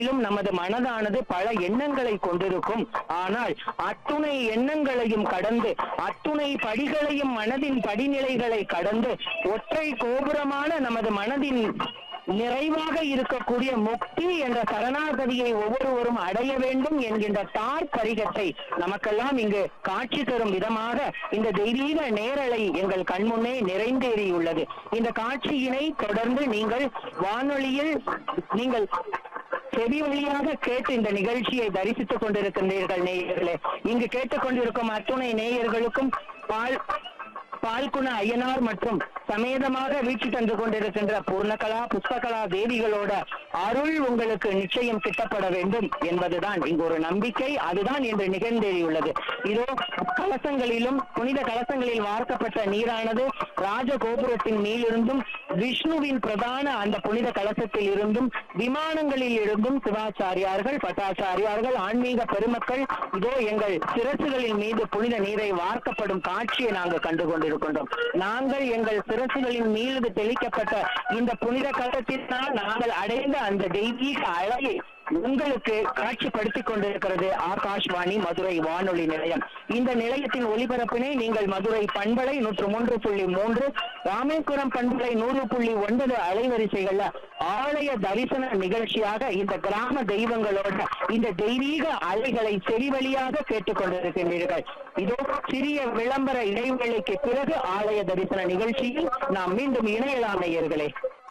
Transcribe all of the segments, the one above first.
மேலும் நமது மனதானது பல எண்ணங்களை கொண்டிருக்கும் ஆனால் அத்துணை எண்ணங்களையும் கடந்து அத்துணை படிகளையும் மனதின் படிநிலைகளை கடந்து ஒற்றை கோபுரமான நமது மனதின் நிறைவாக இருக்கக்கூடிய முக்தி என்ற சரணாகதியை ஒவ்வொருவரும் அடைய வேண்டும் என்கின்ற தார் பரிகத்தை நமக்கெல்லாம் இங்கு காட்சி தரும் விதமாக இந்த தெய்வீக நேரலை எங்கள் கண்முன்னே நிறைந்தேறியுள்ளது இந்த காட்சியினை தொடர்ந்து நீங்கள் வானொலியில் நீங்கள் செவி வழியாக கேட்டு இந்த நிகழ்ச்சியை தரிசித்துக் கொண்டிருக்கின்றீர்கள் நேயர்களே இங்கு கேட்டுக்கொண்டிருக்கும் அத்துணை நேயர்களுக்கும் பால் பால்குண ஐயனார் மற்றும் சமேதமாக வீழ்ச்சி தந்து கொண்டிருக்கின்ற பூர்ணகலா புஷ்பகலா தேவிகளோட அருள் உங்களுக்கு நிச்சயம் கிட்டப்பட வேண்டும் என்பதுதான் இங்கு ஒரு நம்பிக்கை அதுதான் இன்று நிகழ்ந்தேறியுள்ளது இதோ கலசங்களிலும் புனித கலசங்களில் வார்க்கப்பட்ட நீரானது ராஜகோபுரத்தின் மேலிருந்தும் விஷ்ணுவின் பிரதான அந்த புனித கலசத்தில் இருந்தும் விமானங்களில் இருந்தும் சிவாச்சாரியார்கள் பட்டாச்சாரியார்கள் ஆன்மீக பெருமக்கள் இதோ எங்கள் சிரசுகளின் மீது புனித நீரை வார்க்கப்படும் காட்சியை நாங்கள் கண்டு கொண்டிருக்கின்றோம் நாங்கள் எங்கள் சிரசுகளின் மீது தெளிக்கப்பட்ட இந்த புனித கலசத்தினால் நாங்கள் அடைந்த அந்த தெய்வீக அழகை உங்களுக்கு காட்சிப்படுத்திக் கொண்டிருக்கிறது ஆகாஷ்வாணி மதுரை வானொலி நிலையம் இந்த நிலையத்தின் ஒலிபரப்பினை நீங்கள் மதுரை பண்பலை நூற்று மூன்று புள்ளி மூன்று ராமேஸ்வரம் பண்பலை நூறு புள்ளி ஒன்பது அலைவரிசைகள்ல ஆலய தரிசன நிகழ்ச்சியாக இந்த கிராம தெய்வங்களோட இந்த தெய்வீக அலைகளை செவி வழியாக கேட்டுக்கொண்டிருக்கின்றீர்கள் இதோ சிறிய விளம்பர இடைவேளைக்கு பிறகு ஆலய தரிசன நிகழ்ச்சியில் நாம் மீண்டும் இணையலாம் நேயர்களே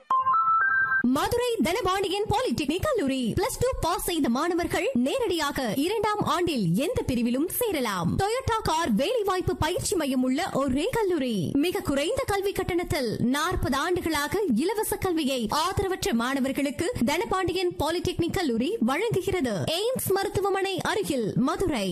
மதுரை தனபாண்டியன் பாலிடெக்னிக் கல்லூரி பிளஸ் டூ பாஸ் செய்த மாணவர்கள் நேரடியாக இரண்டாம் ஆண்டில் எந்த பிரிவிலும் சேரலாம் டொயோட்டா கார் வேலைவாய்ப்பு பயிற்சி மையம் உள்ள ஒரே கல்லூரி மிக குறைந்த கல்வி கட்டணத்தில் நாற்பது ஆண்டுகளாக இலவச கல்வியை ஆதரவற்ற மாணவர்களுக்கு தனபாண்டியன் பாலிடெக்னிக் கல்லூரி வழங்குகிறது எய்ம்ஸ் மருத்துவமனை அருகில் மதுரை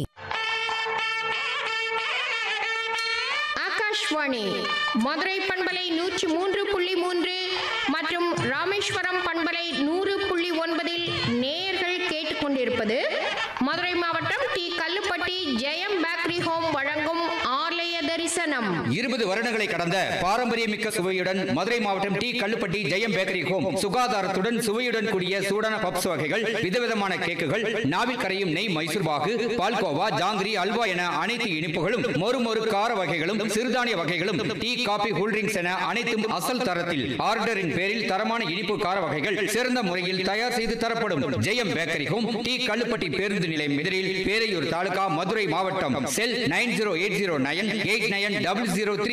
ஆகாஷ்வாணி மதுரை பண்பலை நூற்றி மூன்று புள்ளி மூன்று மற்றும் ராமேஸ்வரம் பண்பலை நூறு புள்ளி ஒன்பதில் நேயர்கள் கேட்டுக்கொண்டிருப்பது மதுரை மாவட்டம் T Kallupatti Jeyam bakery home வழங்கும் ஆலய தரிசனம் இருபது வருடங்களை கடந்த பாரம்பரியமிக்க சுவையுடன் மதுரை மாவட்டம் T Kallupatti Jeyam bakery home சுகாதாரத்துடன் சுவையுடன் கூடிய சூடான பப்ஸ் வகைகள் விதவிதமான கேக்குகள் நாவில் கரையும் நெய் மைசூர் பாகு பால்கோவா ஜாங்கிரி அல்வா என அனைத்து இனிப்புகளும் மொறு மொறு கார வகைகளும் சிறுதானிய வகைகளும் டீ காபி கூல்ட்ரிங்க்ஸ் என அனைத்தும் அசல் தரத்தில் ஆர்டரின் பேரில் தரமான இனிப்பு கார வகைகள் சிறந்த முறையில் தயார் செய்து தரப்படும் Jeyam bakery home T Kallupatti பேருந்து நிலையம் எதிரில் பேரையூர் தாலுகா மதுரை மாவட்டம் cell nine zero eight zero nine eight nine double zero three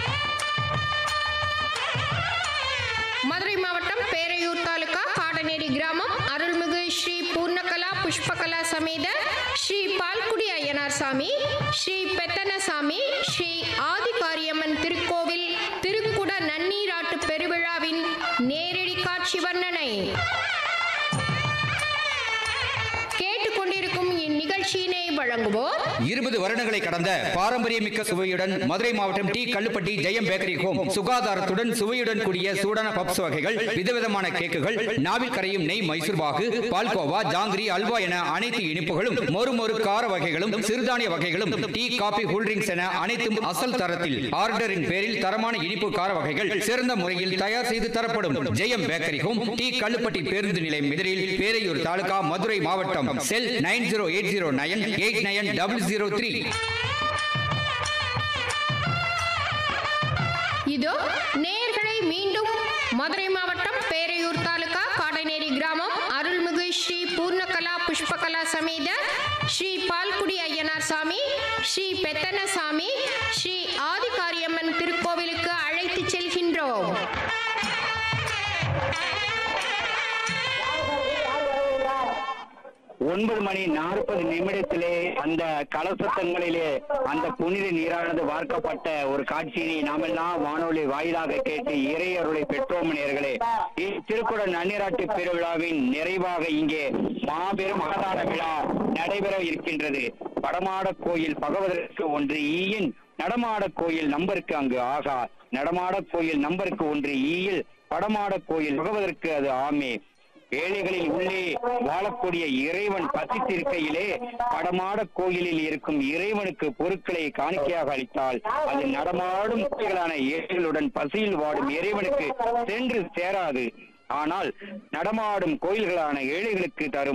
Madurai மாவட்டம் பேரையூர் தாலுகா காடநேரி கிராமம் அருள்மிகு ஸ்ரீ பூர்ணகலா புஷ்பகலா சமேத ஸ்ரீ பால்குடி ஐயனார் சாமி ஸ்ரீ பெத்தனசாமி ஸ்ரீ ஆதிகாரியம்மன் திருக்கோவில் திருக்குட நன்னீராட்டு பெருவிழாவின் நேரடி காட்சி வர்ணனை கேட்டுக்கொண்டிருக்கும் இந்நிகழ்ச்சியினை வழங்குவோர் இருபது வருடங்களை கடந்த பாரம்பரியமிக்க சுவையுடன் மதுரை மாவட்டம் T Kallupatti Jeyam bakery home சுகாதாரத்துடன் சுவையுடன் கூடிய சூடான பப்ஸ் வகைகள் விதவிதமான கேக்குகள் நாவில் கரையும் நெய் மைசூர் பாகு பால்கோவா ஜாங்கிரி அல்வா என அனைத்து இனிப்புகளும் மொறு மொறு கார வகைகளும் சிறுதானிய வகைகளும் டீ காபி கூல்ட்ரிங்க்ஸ் என அனைத்தும் அசல் தரத்தில் ஆர்டரின் பேரில் தரமான இனிப்பு கார வகைகள் சிறந்த முறையில் தயார் செய்து தரப்படும் Jeyam bakery home T Kallupatti பேருந்து நிலையம் எதிரில் பேரையூர் தாலுகா மதுரை மாவட்டம் cell nine zero eight zero nine eight nine double zero three இதோ நேயர்களை மீண்டும் மதுரை மாவட்டம் பேரையூர் தாலுகா காடநேரி கிராமம் அருள்மிகு ஸ்ரீ பூர்ணகலா புஷ்பகலா சமேத ஸ்ரீ பால்குடி ஐயனார் சாமி ஸ்ரீ பெத்தனசாமி ஸ்ரீ ஆதிகாரியம்மன் திருக்கோவிலுக்கு அழைத்துச் செல்கின்றோம் ஒன்பது மணி நாற்பது நிமிடத்திலே அந்த கலசத்தங்களிலே அந்த புனித நீரானது வார்க்கப்பட்ட ஒரு காட்சியினை நாமெல்லாம் வானொலி வாயிலாக கேட்டு இறையருளை பெற்றோம் நேயர்களே திருக்குட நன்னீராட்டு பெருவிழாவின் நிறைவாக இங்கே மாபெரும் அன்னதான விழா நடைபெற இருக்கின்றது படமாட கோயில் பகவதற்கு ஒன்று ஈயின் நடமாட கோயில் நம்பருக்கு அங்கு ஆகா நடமாட கோயில் நம்பருக்கு ஒன்று ஈயில் படமாட கோயில் பகவதற்கு அது ஆமே ஏழைகளில் உள்ளே வாழக்கூடிய இறைவன் பசித்திருக்கையிலே படமாட கோயிலில் இருக்கும் இறைவனுக்கு பொருட்களை காணிக்கையாக அளித்தால் அது நடமாடும் கோயில்களான ஏழைகளுடன் பசியில் வாடும் இறைவனுக்கு சென்று சேராது ஆனால் நடமாடும் கோயில்களான ஏழைகளுக்கு தரும்